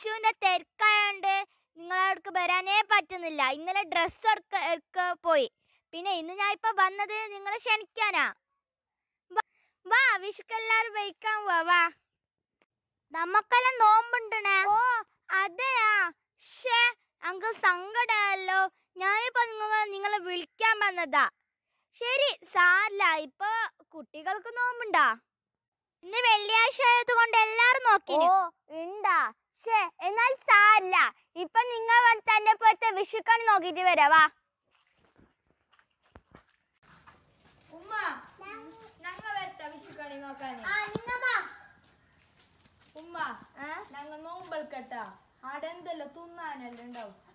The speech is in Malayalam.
വിഷുവിന്റെ തിരക്കായോണ്ട് നിങ്ങളവിടേക്ക് വരാനേ പറ്റുന്നില്ല ഇന്നലെ ഡ്രസ്സ് എടുക്ക എടുക്ക പോയി പിന്നെ ഇന്ന് ഞാൻ ഇപ്പൊ വന്നത് നിങ്ങളെ ക്ഷണിക്കാനാ വാ- വാ വിഷുക്കെല്ലാരും വയ്ക്കാൻ പോവാ വാ നമുക്കെല്ലാം നോമ്പുണ്ടണേ ഓ അതെയാ ഷേ അങ്ക് സങ്കടമല്ലോ ഞാനിപ്പോ നിങ്ങൾ നിങ്ങളെ വിളിക്കാൻ വന്നതാ ശരി സാരില്ല ഇപ്പൊ കുട്ടികൾക്ക് നോമ്പുണ്ടാ ഇന്ന് വെള്ളിയാഴ്ച ആയതുകൊണ്ട് എല്ലാരും നോക്കി ഓ ഉണ്ടാ ഷേ എന്നാൽ സാരില്ല ഇപ്പൊ നിങ്ങൾ വന്ന് തന്നെ പോലത്തെ വിഷുക്കണി നോക്കിട്ട് വരാവാ ഉമ്മ ഞങ്ങൾ വരട്ടെ വിഷുക്കണി നോക്കാന് ആ നിങ്ങ വാ ഉമ്മ ഞങ്ങൾ നോമ്പൽക്കട്ട ആടെ എന്തെല്ലാം തിന്നാനെല്ലാം ഉണ്ടാവും